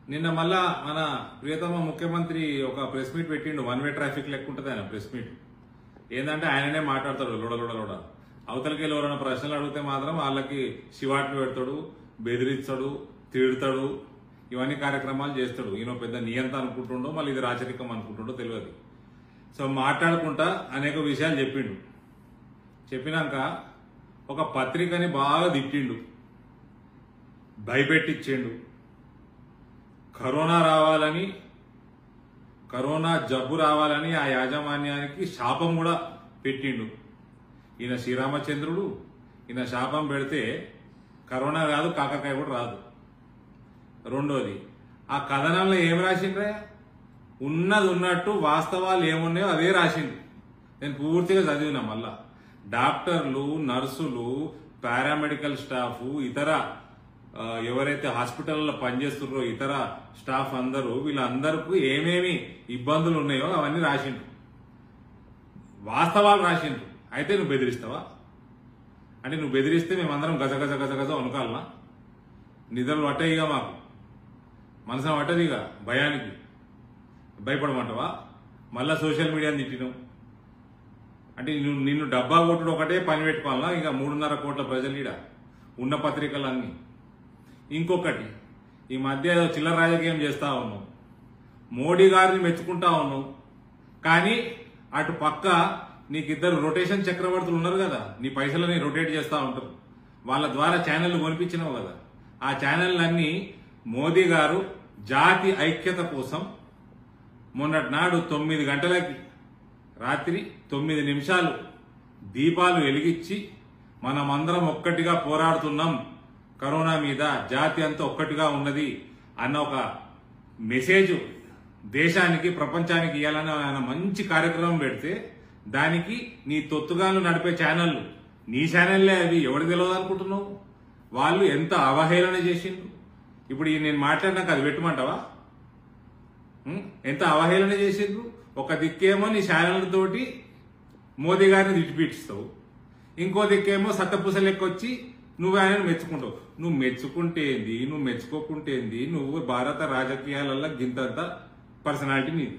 నిన్న మళ్ళా మన ప్రియతమ ముఖ్యమంత్రి ఒక ప్రెస్ మీట్ పెట్టిండు వన్ వే ట్రాఫిక్ లెక్క ఉంటుంది ఆయన ప్రెస్ మీట్ ఏంటంటే ఆయననే మాట్లాడతాడు లోడ లోడ లోడ అవతలకి ఎవరైనా ప్రశ్నలు అడిగితే మాత్రం వాళ్ళకి శివాట్లు పెడతాడు బెదిరిస్తాడు తిడతాడు ఇవన్నీ కార్యక్రమాలు చేస్తాడు ఈయన పెద్ద నియంత అనుకుంటుండో మళ్ళీ ఇది రాచరికం అనుకుంటుండో తెలియదు సో మాట్లాడుకుంటా అనేక విషయాలు చెప్పిండు చెప్పినాక ఒక పత్రికని బాగా తిట్టిండు భయపెట్టించిండు కరోనా రావాలని కరోనా జబ్బు రావాలని ఆ యాజమాన్యానికి శాపం కూడా పెట్టిండు ఈయన శ్రీరామచంద్రుడు ఈయన శాపం పెడితే కరోనా రాదు కాకరకాయ కూడా రాదు రెండోది ఆ కథనంలో ఏం రాసిండ్రా ఉన్నది ఉన్నట్టు వాస్తవాలు ఏమున్నాయో అదే రాసిండు నేను పూర్తిగా చదివినా మళ్ళా డాక్టర్లు నర్సులు పారామెడికల్ స్టాఫ్ ఇతర ఆ, ఎవరైతే హాస్పిటల్లో పనిచేస్తున్నారో ఇతర స్టాఫ్ అందరూ వీళ్ళందరికీ ఏమేమి ఇబ్బందులు ఉన్నాయో అవన్నీ రాసిండు వాస్తవాలు రాసిండు అయితే నువ్వు బెదిరిస్తావా అంటే నువ్వు బెదిరిస్తే మేమందరం గజ గజ గజ గజ వణుకాలనా నిద్రలు పట్టాయిగా మాకు మనసున పట్టదిగా భయానికి భయపడమంటావా మళ్ళా సోషల్ మీడియాని తిట్టినావు అంటే నిన్ను నిన్ను డబ్బా కొట్టుడు ఒకటే పని పెట్టుకోవాలనా ఇంకా మూడున్నర కోట్ల ప్రజలు ఈడ ఉన్న పత్రికలన్నీ ఇంకొకటి ఈ మధ్య ఏదో చిల్లర రాజకీయం చేస్తా ఉన్నావు మోడీ గారిని మెచ్చుకుంటా ఉన్నావు కానీ అటు పక్క నీకిద్దరు రొటేషన్ చక్రవర్తులు ఉన్నారు కదా నీ పైసలని రొటేట్ చేస్తా ఉంటారు వాళ్ళ ద్వారా ఛానళ్లు కొనిపించినావు కదా ఆ ఛానళ్ళన్నీ మోదీ గారు జాతి ఐక్యత కోసం మొన్నటి నాడు తొమ్మిది గంటలకి రాత్రి తొమ్మిది నిమిషాలు దీపాలు వెలిగించి మనమందరం ఒక్కటిగా పోరాడుతున్నాం కరోనా మీద జాతి అంతా ఒక్కటిగా ఉన్నది అన్న ఒక మెసేజ్ దేశానికి ప్రపంచానికి ఇవ్వాలని ఆయన మంచి కార్యక్రమం పెడితే దానికి నీ తొత్తుగాలు నడిపే ఛానళ్ళు నీ ఛానల్లే అవి ఎవరు తెలియదు అనుకుంటున్నావు వాళ్ళు ఎంత అవహేళన చేసిండు ఇప్పుడు ఈ నేను మాట్లాడినాక అది పెట్టమంటావా ఉం? ఎంత అవహేళన చేసిండ్రు ఒక దిక్కేమో నీ ఛానళ్ళతోటి మోదీ గారిని తిట్టిపిస్తావు ఇంకో దిక్కేమో సత్తపూస లెక్క వచ్చి నువ్వు ఆయనను మెచ్చుకుంటావు నువ్వు మెచ్చుకుంటేంది నువ్వు మెచ్చుకోకుంటేంది నువ్వు భారత రాజకీయాలలో గింతంత పర్సనాలిటీ నీది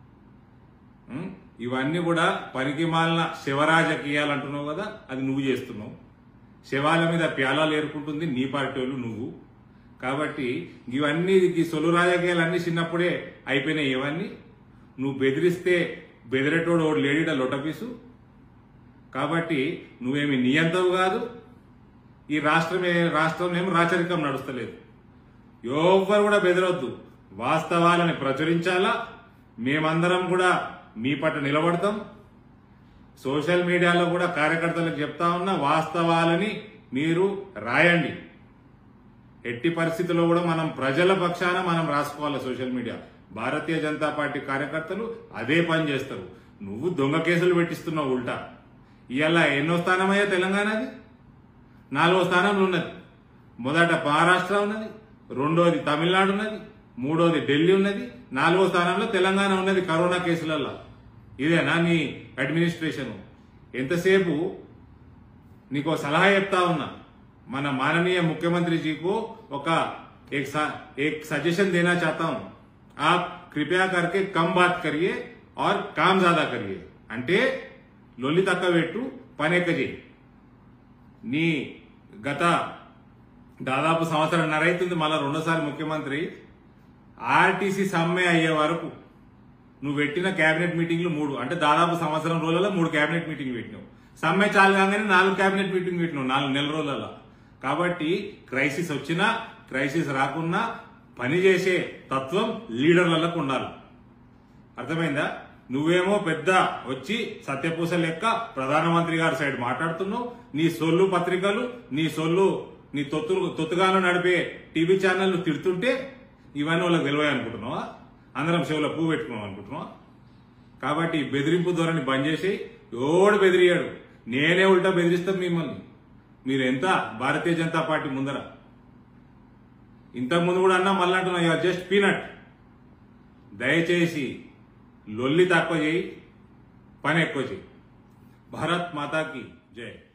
ఉం? ఇవన్నీ కూడా పనికి మాలిన శివరాజకీయాలు అంటున్నావు కదా అది నువ్వు చేస్తున్నావు శవాల మీద ప్యాలాలు ఏరుకుంటుంది నీ పార్టీ వాళ్ళు నువ్వు కాబట్టి ఇవన్నీ ఈ సొలు రాజకీయాలు అన్ని చిన్నప్పుడే అయిపోయినాయి ఇవన్నీ నువ్వు బెదిరిస్తే బెదిరేటోడు ఓడు లేడీడ లొటపీసు కాబట్టి నువ్వేమి నియంతవు కాదు ఈ రాష్ట్రం రాష్ట్రం ఏమో రాచరికం నడుస్తలేదు ఎవ్వరు కూడా బెదరొద్దు వాస్తవాలని ప్రచురించాలా మేమందరం కూడా మీ పట్ల నిలబడతాం సోషల్ మీడియాలో కూడా కార్యకర్తలకు చెప్తా ఉన్నా వాస్తవాలని మీరు రాయండి ఎట్టి పరిస్థితుల్లో కూడా మనం ప్రజల పక్షాన మనం రాసుకోవాలి సోషల్ మీడియా భారతీయ జనతా పార్టీ కార్యకర్తలు అదే పని చేస్తారు నువ్వు దొంగ కేసులు పెట్టిస్తున్నావు ఉల్టా ఇవాళ ఎన్నో స్థానమయ్యా తెలంగాణది నాలుగో స్థానంలో ఉన్నది మొదట మహారాష్ట్ర ఉన్నది రెండోది తమిళనాడు ఉన్నది మూడోది ఢిల్లీ ఉన్నది నాలుగో స్థానంలో తెలంగాణ ఉన్నది కరోనా కేసులలో ఇదేనా నీ అడ్మినిస్ట్రేషన్ ఎంతసేపు నీకు ఒక సలహా చెప్తా ఉన్నా మన మాననీయ मुख्यमंत्री जी को ఒక एक सा, एक सजेशन देना चाहता हूं आप कृपया करके कम बात करिए और काम ज्यादा करिए అంటే లొల్లి తక్కువ పెట్టు పని ఎక్కువ చేయి నీ గత దాదాపు సంవత్సరంన్నర అవుతుంది మళ్ళా రెండోసారి ముఖ్యమంత్రి ఆర్టీసీ సమ్మె అయ్యే వరకు నువ్వు పెట్టిన కేబినెట్ మీటింగ్లు మూడు అంటే దాదాపు సంవత్సరం రోజులలో మూడు కేబినెట్ మీటింగ్ పెట్టినావు సమ్మె చాలు కాగానే నాలుగు కేబినెట్ మీటింగ్ పెట్టినావు నాలుగు నెల రోజులలో కాబట్టి క్రైసిస్ వచ్చినా క్రైసిస్ రాకున్నా పనిచేసే తత్వం లీడర్లకు ఉండాలి అర్థమైందా నువ్వేమో పెద్ద వచ్చి సత్యపూస లెక్క ప్రధానమంత్రి గారి సైడ్ మాట్లాడుతున్నావు నీ సొల్లు పత్రికలు నీ సొల్లు నీ తొత్తు తొత్తుగాను నడిపే టీవీ ఛానళ్లు తిడుతుంటే ఇవన్నీ వాళ్ళకి తెలివాయి అనుకుంటున్నావా అందరం చెవులో పువ్వు పెట్టుకున్నాం అనుకుంటున్నావా కాబట్టి ఈ బెదిరింపు ధోరణి బంద్ చేసి ఎవడు బెదిరియాడు నేనే ఉల్టా బెదిరిస్తాం మిమ్మల్ని మీరు ఎంత భారతీయ జనతా పార్టీ ముందర ఇంతకుముందు కూడా అన్నా మళ్ళీ అంటున్నా యూఆర్ జస్ట్ పీనట్ దయచేసి లొల్లి తక్కువ చేయి పని ఎక్కువ చేయి భారత్ మాతాకి జై